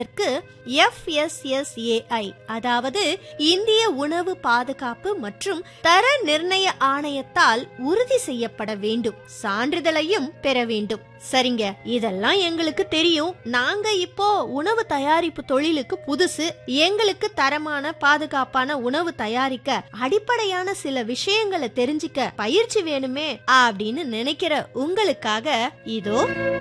இதற்கு எஃப்எஸ்எஸ்ஏஐ அதாவது இந்திய உணவு பாதுகாப்பு மற்றும் தர நிர்ணய ஆணையத்தால் உறுதி செய்யப்பட வேண்டும் சான்றிதழையும் பெற வேண்டும் சரிங்க இதெல்லாம் எங்களுக்கு தெரியும் நாங்க இப்போ உணவு தயாரிப்பு தொழிலுக்கு புதுசு எங்களுக்கு தரமான பாதுகாப்பான உணவு தயாரிக்க அடிப்படையான சில விஷயங்களை தெரிஞ்சுக்க பயிற்சி வேணுமே அப்படின்னு நினைக்கிற உங்களுக்காக இதோ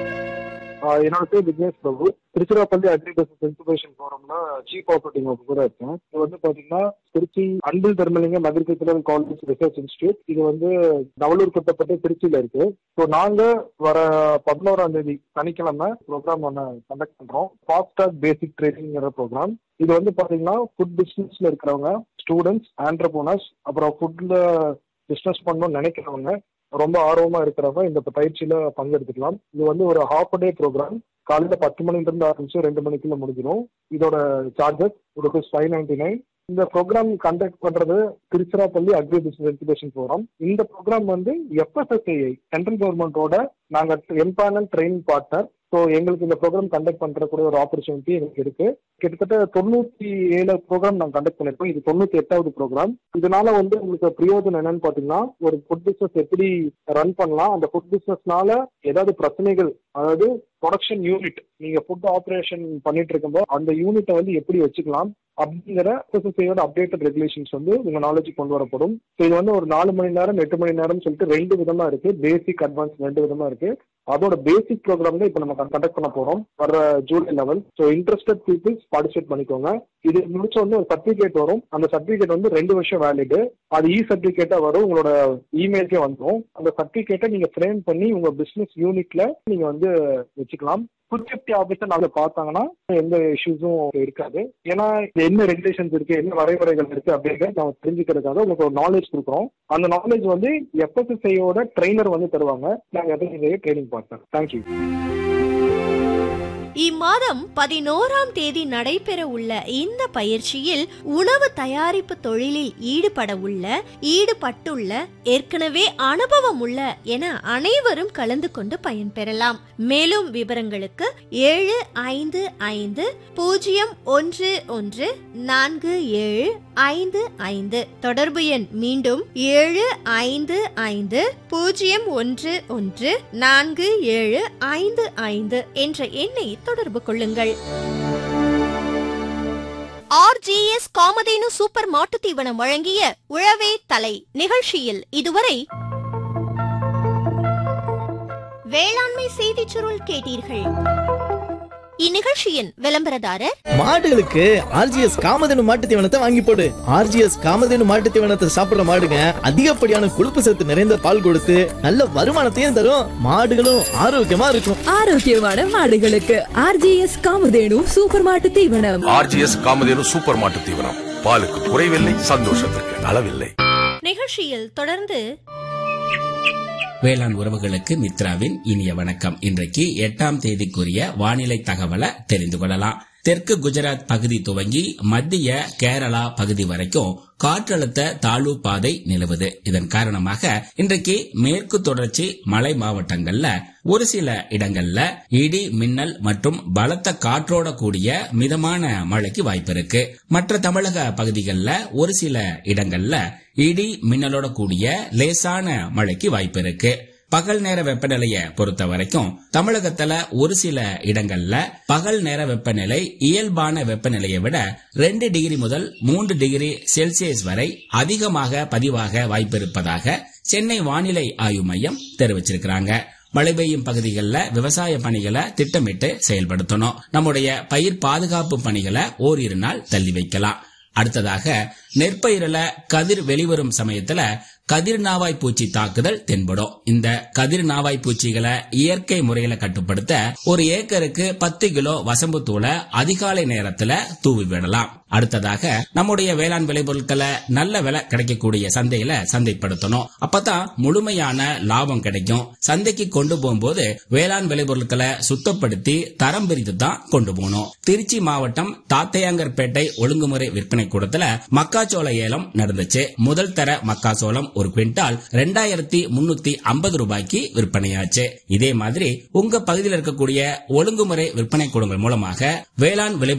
ஆஹ் என்னோட பேர் விக்னேஷ் பிரபு திருச்சிராப்பள்ளி அக்ரிகல்ச்சர் இன்குபேஷன் ஃபோரம்ல சீஃப் ஆப்பரேட்டிங் ஆஃபீஸர் கூட இருக்கேன் இது வந்து பாத்தீங்கன்னா Trichy Anbil Dharmalingam agricultural college research institute இது வந்து நவலூர் கட்டப்பட்டு திருச்சியில இருக்கு ஸோ நாங்க வர பதினோராம் தேதி சனிக்கிழமை ப்ரோக்ராம் ஒன்று கண்டக்ட் பண்றோம் ஃபாஸ்டாக் பேசிக் ட்ரைனிங்கிற ப்ரோக்ராம் இது வந்து பாத்தீங்கன்னா ஃபுட் பிசினஸ்ல இருக்கிறவங்க ஸ்டூடெண்ட்ஸ் ஆண்டர்போனர்ஸ் அப்புறம் ஃபுட்ல பிசினஸ் பண்ணணும்னு நினைக்கிறவங்க ரொம்ப ஆர்வமா இருக்கிறவங்க இந்த பயிற்சியில பங்கெடுத்துக்கலாம் இது வந்து ஒரு ஹாஃப் டே ப்ரோக்ராம் காலையில பத்து மணில இருந்து ஆரம்பிச்சு ரெண்டு மணிக்குள்ள முடிஞ்சிடும் இதோட charges rupees five ninety nine இந்த ப்ரோக்ராம் கண்டக்ட் பண்றது Tiruchirappalli agri business education program இந்த ப்ரோக்ராம் வந்து எஃப்எஸ்எஸ்ஐஐ சென்ட்ரல் கவர்மெண்டோட நாங்க எம்பேனல் ட்ரைனிங் பார்ட்னர் ஸோ எங்களுக்கு இந்த ப்ரோக்ராம் கண்டக்ட் பண்றக்கூடிய ஒரு ஆப்பர்ச்சுனிட்டி எங்களுக்கு இருக்கு கிட்டத்தட்ட தொண்ணூத்தி ஏழு ப்ரோக்ராம் நாங்கள் கண்டக்ட் பண்ணிருக்கோம் இது தொண்ணூத்தி எட்டாவது ப்ரோக்ராம் இதனால வந்து உங்களுக்கு பிரயோஜனம் என்னன்னு பாத்தீங்கன்னா ஒரு ஃபுட் பிசினஸ் எப்படி ரன் பண்ணலாம் அந்த ஃபுட் பிசினஸ்னால ஏதாவது பிரச்சனைகள் அதாவது ப்ரொடக்ஷன் யூனிட் நீங்க ஃபுட் ஆபரேஷன் பண்ணிட்டு இருக்கும்போது அந்த யூனிட்டை வந்து எப்படி வச்சுக்கலாம் அப்படிங்கிற எஸ்எஸ்ஐயோட அப்டேட்டட் ரெகுலேஷன்ஸ் வந்து உங்க நாலேஜ் கொண்டு வரப்படும் ஸோ இது வந்து ஒரு நாலு மணி நேரம் எட்டு மணி நேரம் சொல்லிட்டு ரெண்டு விதமா இருக்கு பேசிக் அட்வான்ஸ் ரெண்டு விதமா இருக்கு அதோட பேசிக் ப்ரோக்ராம் தான் இப்போ நம்ம கண்டக்ட் பண்ண போறோம் வர July level so interested peoples participate பண்ணிக்கோங்க இது முடிச்ச வந்து ஒரு சர்டிபிகேட் வரும் அந்த சர்டிபிகேட் வந்து ரெண்டு வருஷம் வேலிடு அது இ சர்டிபிகேட்டா வரும் உங்களோட இமெயிலுக்கே வந்துடும் அந்த சர்டிபிகேட்டை நீங்க ஃப்ரேம் பண்ணி உங்க பிசினஸ் யூனிட்ல நீங்க வந்து வச்சுக்கலாம் ஃபுட் சேஃப்டி ஆஃபீஸர் நாளை பார்த்தாங்கன்னா எந்த இஷ்யூஸும் இருக்காது ஏன்னா என்ன ரெகுலேஷன்ஸ் இருக்கு என்ன வரைமுறைகள் இருக்கு அப்படிங்கிறத நம்ம தெரிஞ்சுக்கிறதுக்காக உங்களுக்கு ஒரு நாலேஜ் கொடுக்குறோம் அந்த நாலேஜ் வந்து எஃப்எஸ்எஸ்ஐயோட ட்ரெயினர் வந்து தருவாங்க நாங்கள் எஃப்எஸ்எஸ்ஐ ட்ரைனிங் பார்த்தோம் தேங்க்யூ இம்மாதம் பதினோராம் தேதி நடைபெற உள்ள இந்த பயிற்சியில் உணவு தயாரிப்பு தொழிலில் ஈடுபட உள்ள ஈடுபட்டுள்ள ஏற்கனவே அனுபவம் உள்ள என அனைவரும் கலந்து கொண்டு பயன்பெறலாம் மேலும் விவரங்களுக்கு ஏழு ஐந்து ஐந்து பூஜ்ஜியம் ஒன்று ஒன்று நான்கு ஏழு ஐந்து ஐந்து தொடர்பு எண் மீண்டும் ஏழு ஐந்து ஐந்து பூஜ்ஜியம் ஒன்று ஒன்று நான்கு ஏழு ஐந்து ஐந்து என்ற எண்ணை தொடர்பு கொள்ளுங்கள் ஆர்ஜிஎஸ் காமதேனு சூப்பர் மாட்டுத் தீவனம் வழங்கிய உழவே தலை நிகழ்ச்சியில் இதுவரை வேளாண்மை செய்திச் சுருள் கேட்டீர்கள் இந்நிகழ்ச்சியின் விளம்பரதாரர் மாடுகளுக்கு ஆர்ஜிஎஸ் காமதேனு மாட்டு தீவனத்தை வாங்கி போடு ஆர்ஜிஎஸ் காமதேனு மாட்டு தீவனத்தை சாப்பிடுற மாடுங்க அதிகப்படியான கொழுப்பு சத்து நிறைந்த பால் கொடுத்து நல்ல வருமானத்தையும் தரும் மாடுகளும் ஆரோக்கியமா இருக்கும் ஆரோக்கியமான மாடுகளுக்கு ஆர்ஜிஎஸ் காமதேனு சூப்பர் மாட்டு தீவனம் ஆர்ஜிஎஸ் காமதேனு சூப்பர் மாட்டு தீவனம் பாலுக்கு குறைவில்லை சந்தோஷத்திற்கு அளவில்லை நிகழ்ச்சியில் தொடர்ந்து வேளாண் உறவுகளுக்கு மித்ராவின் இனிய வணக்கம் இன்றைக்கு எட்டாம் தேதிக்குரிய வானிலை தகவலை தெரிந்து கொள்ளலாம் தெற்கு குஜராத் பகுதி துவங்கி மத்திய கேரளா பகுதி வரைக்கும் காற்றழுத்த தாழ்வு பாதை நிலவுது இதன் காரணமாக இன்றைக்கு மேற்கு தொடர்ச்சி மலை மாவட்டங்கள்ல ஒரு சில இடங்கள்ல இடி மின்னல் மற்றும் பலத்த காற்றோட கூடிய மிதமான மழைக்கு வாய்ப்பு இருக்கு மற்ற தமிழக பகுதிகளில் ஒரு சில இடங்கள்ல இடி மின்னலோட கூடிய லேசான மழைக்கு வாய்ப்பு இருக்கு பகல் நேர வெப்பநிலைய பொறுத்த வரைக்கும் தமிழகத்துல ஒரு சில இடங்கள்ல பகல் நேர வெப்பநிலை இயல்பான வெப்பநிலையை விட ரெண்டு டிகிரி முதல் மூன்று டிகிரி செல்சியஸ் வரை அதிகமாக பதிவாக வாய்ப்பு இருப்பதாக சென்னை வானிலை ஆய்வு மையம் தெரிவிச்சிருக்கிறாங்க மழை பெய்யும் பகுதிகளில் விவசாய பணிகளை திட்டமிட்டு செயல்படுத்தணும் நம்முடைய பயிர் பாதுகாப்பு பணிகளை ஓரிரு நாள் தள்ளி வைக்கலாம் அடுத்ததாக நெற்பயிரில கதிர் வெளிவரும் சமயத்துல கதிர் நாவாய் பூச்சி தாக்குதல் தென்படும் இந்த கதிர் நாவாய் பூச்சிகளை இயற்கை முறையில கட்டுப்படுத்த ஒரு ஏக்கருக்கு பத்து கிலோ வசம்பு தூளை அதிகாலை நேரத்துல தூவி விடலாம் அடுத்ததாக நம்முடைய வேளாண் விளைபொருட்களை நல்ல விலை கிடைக்கக்கூடிய சந்தையில சந்தைப்படுத்தணும் அப்பதான் முழுமையான லாபம் கிடைக்கும் சந்தைக்கு கொண்டு போகும்போது வேளாண் விளைபொருட்களை சுத்தப்படுத்தி தரம் பிரித்து தான் கொண்டு போகணும் திருச்சி மாவட்டம் தாத்தையாங்கர்பேட்டை ஒழுங்குமுறை விற்பனை கூடத்துல மக்கா மக்காச்சோள ஏலம் நடந்துச்சு முதல் தர மக்காச்சோளம் ஒரு குவிண்டால் ரெண்டாயிரத்தி முன்னூத்தி ஐம்பது ரூபாய்க்கு விற்பனையாச்சு இதே மாதிரி உங்க பகுதியில் இருக்கக்கூடிய ஒழுங்குமுறை விற்பனை கூடங்கள் மூலமாக வேளாண் விளை